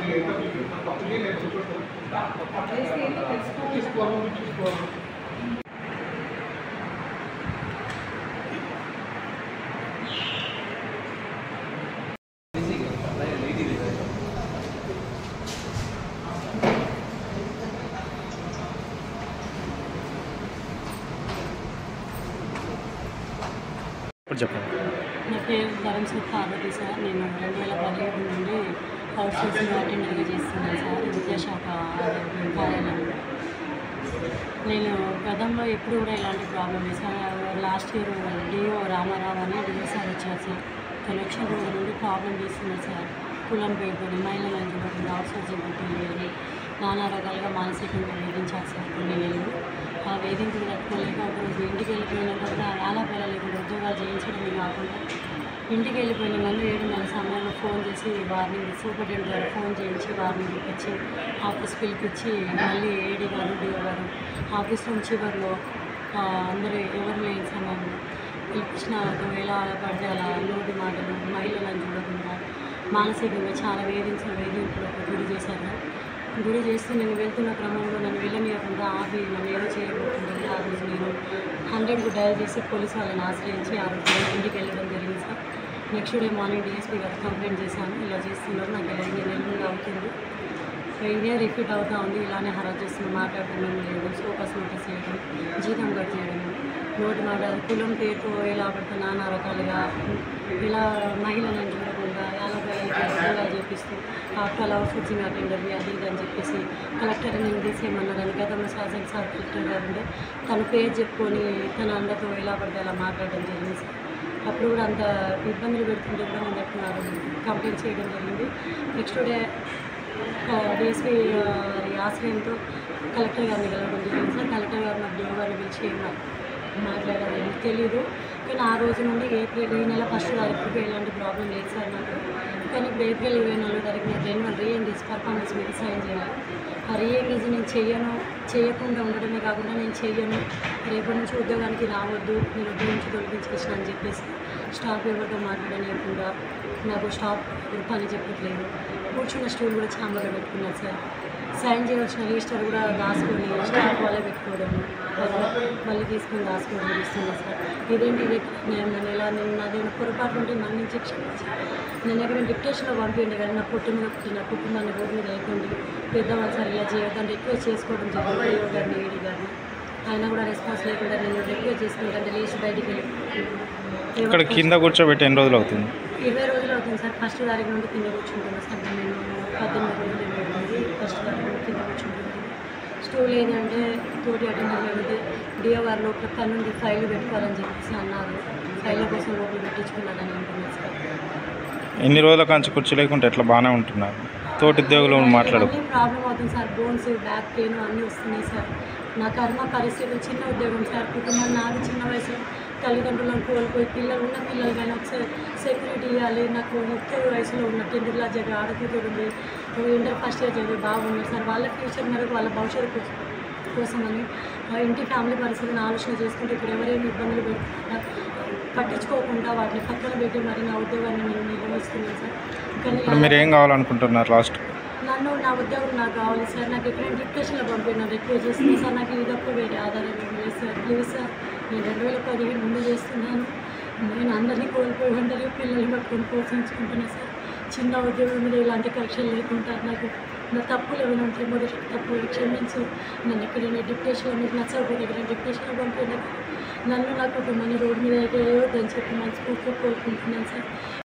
ఇప్పుడు చెప్పండి నా పేరు ధరంశెట్ పార్వతి సార్ నేను రెండు వేల పదిహేడు నుండి హౌస్ సోర్సింగ్ అటెండర్గా చేస్తున్నాను సార్ విద్యాశాఖ కార్యాలయంలో నేను గతంలో ఎప్పుడు కూడా ఇలాంటి ప్రాబ్లం లేదు sir last year DO Ramarao అని డిఓ సార్ వచ్చారు సార్ కలెక్షన్ రోజు నుండి ప్రాబ్లం చేస్తున్నారు సార్ కులం పేరుకొని మహిళలను చూడకుండా అవుట్ సోర్సింగ్ పెట్టింది అని నానా రకాలుగా మానసికంగా వేధించారు సార్ కొన్ని నెలలు ఆ వేధింపులు తట్టుకోలేక ఒకరోజు ఇంటికి వెళ్ళిపోయినా కూడా ఆలాపేలా లేకుండా ఉద్యోగాలు చేయించడమే కాకుండా ఇంటికి వెళ్ళిపోయిన నన్ను ఏడున్నర సమయంలో ఫోన్ చేసి వారిని సూపరింటెండెంట్ గారు ఫోన్ చేయించి వారిని పిలిపించి ఆఫీస్ పిలిపించి మళ్ళీ ఏడీ గారు డిఓ గారు ఆఫీస్ నుంచి చివరిలో ఆ, అందరూ ఎవరు లేని సమయంలో పిలిపించిన ఎలా పడితే అలా నోటి మాటలు మహిళలను చూడకుండా మానసికంగా చాలా వేధించిన వేధింపులకు గురి చేశారు గురి చేస్తూ నేను వెళ్తున్న క్రమంలో నన్ను వెళ్ళనీయకుండా ఆపి నన్ను ఏదో చేయబోతుంటుంది ఆ రోజు నేను హండ్రెడ్కు డయల్ చేసి పోలీసు వాళ్ళని ఆశ్రయించి ఆ రోజు నేను ఇంటికి వెళ్ళడం జరిగింది sir next day morning DSP garu complaint చేశాను ఇలా చేస్తున్నారు నాకు ఇలా ఎనిమిది నెలల నుండి అవుతుంది ఇదే రిపీట్ అవుతూ ఉంది ఇలానే హరాజ్ చేస్తున్నాం మాట్లాడుతున్నాం లేదు ఫోకస్ నోటీస్ చేయడం జీతం కట్ చేయడం నోటి మాట కులం పేరుతో ఎలా పడితే నానా రకాలుగా ఇలా మహిళలను చూడకుండా ఎలా ఉద్యోగాలు చేపిస్తూ ఆఫ్టర్ అవుట్ సోర్సింగ్ అటెండర్ అది ఇది అని చెప్పేసి కలెక్టర్ నేను తీసేయమన్నారని గతంలో శాసన సార్ కలెక్టర్ గారు ఉండే తన పేరు చెప్పుకొని తన అందరితో ఎలా పడితే అలా మాట్లాడడం జరిగింది సార్ అప్పుడు కూడా అంత ఇబ్బందులు పెడుతుంటే కూడా నేను ఎట్టున్నారు కంప్లైంట్ చేయడం జరిగింది నెక్స్ట్ డే డిఎస్పీ గారి ఆశ్రయంతో కలెక్టర్ గారిని కలవడం జరిగింది సార్ కలెక్టర్ గారు నాకు డిఓ గారిని పిలిచి ఏం మా- మాట్లాడారు ఏమో తెలీదు కానీ ఆ రోజు నుండి ఏప్రిల్ ఈ నెల ఫస్ట్ తారీఖుకి ఎలాంటి ప్రాబ్లం లేదు సార్ నాకు కానీ ఇప్పుడు ఏప్రిల్ ఇరవై నాలుగో తారీఖు నేను రెన్యువల్ రీఎంగేజ్ పర్ఫార్మెన్స్ మీద సైన్ చేయాలి ఆ రీఎంగేజ్ నేను చెయ్యను చేయకుండా ఉండడమే కాకుండా నేను చెయ్యను రేపటి నుంచి ఉద్యోగానికి రావద్దు నేను ఉద్యోగం నుంచి తొలగించేసిన అని చెప్పేసి స్టాఫ్ ఎవరితో మాట్లాడలేకుండా నాకు స్టాఫ్ పని చెప్పట్లేదు కూర్చున్న స్టూల్ కూడా చాంబర్లో పెట్టుకున్నారు సార్ సైన్ చేయవలసిన రిజిస్టర్ కూడా దాచుకొని స్టాఫ్ వాళ్ళే పెట్టుకోవడం మళ్ళీ తీసుకొని దాచుకోవడం ఇస్తున్నారు సార్ ఇదేంటి ఇది నేను నన్ను ఎలా నేను నాది పొరపాటు ఉంటే మన్నించి క్షమించి నేను ఎక్కడ డిప్టేషన్లో పంపిండి కానీ నా పుట్టి మీద పుట్టిన కుటుంబాన్ని రోడ్డు మీద వేయకండి పెద్దవాళ్ళు సార్ ఇలా చేయొద్దని రిక్వెస్ట్ చేసుకోవడం జరిగింది ఏఓ గారిని ఏడీ గారిని ఆయన కూడా రెస్పాన్స్ లేకుండా నేను రిక్వెస్ట్ చేసుకుంటే లేచి బయటికి వెళ్ళి ఇక్కడ కింద కూర్చోబెట్టి ఎన్ని రోజులు అవుతుంది ఇరవై రోజులు అవుతుంది సార్ ఫస్ట్ తారీఖు నుండి కింద కూర్చుంటున్నాను సార్ నేను పద్దెనిమిది రోజులు ఏమో అవుతుంది ఫస్ట్ తారీఖు నుండి కింద కూర్చుంటున్నాను స్టూల్ ఏంటంటే తోటి అటెండర్ అడిగితే డిఓ గారు లోపల పన్నుండి ఫైల్ పెట్టుకోవాలని చెప్పేసి అన్నారు ఫైల్ కోసం లోపల పెట్టించుకున్నానని అంటున్నారు సార్ ఎన్ని రోజుల కాంచి కుర్చీ లేకుంటే ఎట్లా బాగానే ఉంటున్నారు తోటి ఉద్యోగులు మాట్లాడు అన్నీ ప్రాబ్లం అవుతుంది సార్ బోన్స్ బ్యాక్ పెయిన్ అన్నీ వస్తున్నాయి సార్ నా కర్మ పరిస్థితులు చిన్న ఉద్యోగం సార్ కుటుంబం నాది చిన్న వయసు తల్లిదండ్రులను కోల్పోయి పిల్లలు ఉన్న పిల్లలు కానీ ఒకసారి సెక్యూరిటీ ఇవ్వాలి నాకు ముఖ్య వయసులో ఉన్న టెన్త్ క్లాస్ దగ్గర ఆడకూతురు ఉంది ఇంటర్ ఫస్ట్ ఇయర్ చదివి బాగున్నారు సార్ వాళ్ళ ఫ్యూచర్ మేరకు వాళ్ళ భవిష్యత్తు కోసం కోసమని ఆ ఇంటి ఫ్యామిలీ పరిస్థితిని ఆలోచన చేసుకుంటే ఇక్కడ ఎవరేమి ఇబ్బందులు పెట్టకుండా పట్టించుకోకుండా వాటిని పక్కన పెట్టి మరి నా ఉద్యోగాన్ని నేను నిర్వహిస్తున్నాను సార్ కానీ ఇప్పుడు మీరు ఏం కావాలనుకుంటున్నారు లాస్ట్ నన్ను నా ఉద్యోగం నాకు కావాలి సార్ నాకు ఎక్కడైనా డిప్రెషన్లో పంపిన రిక్వెస్ట్ చేస్తుంది సార్ నాకు ఇది తప్ప వేరే ఆధారం ఏం లేదు సార్ ప్లీజ్ సార్ నేను రెండు వేల పదిహేడు ముందు చేస్తున్నాను నేను అందరినీ కోల్పోయి ఉండరు పిల్లల్ని పట్టుకొని పోషించుకుంటున్నాను సార్ చిన్న ఉద్యోగం మీద ఇలాంటి కక్షలు లేకుండా నాకు నా తప్పులు ఏమైనా ఉంటే మొదటి తప్పు క్షమించు నన్ను ఎక్కడైనా డిప్రెషన్లో మీకు నచ్చకపోతే ఎక్కడైనా డిప్రెషన్లో పంపిన నన్ను నా కుటుంబాన్ని రోడ్డు మీద వేయొద్దని చెప్పి మనస్ఫూర్తిగా కోరుకుంటున్నాను సార్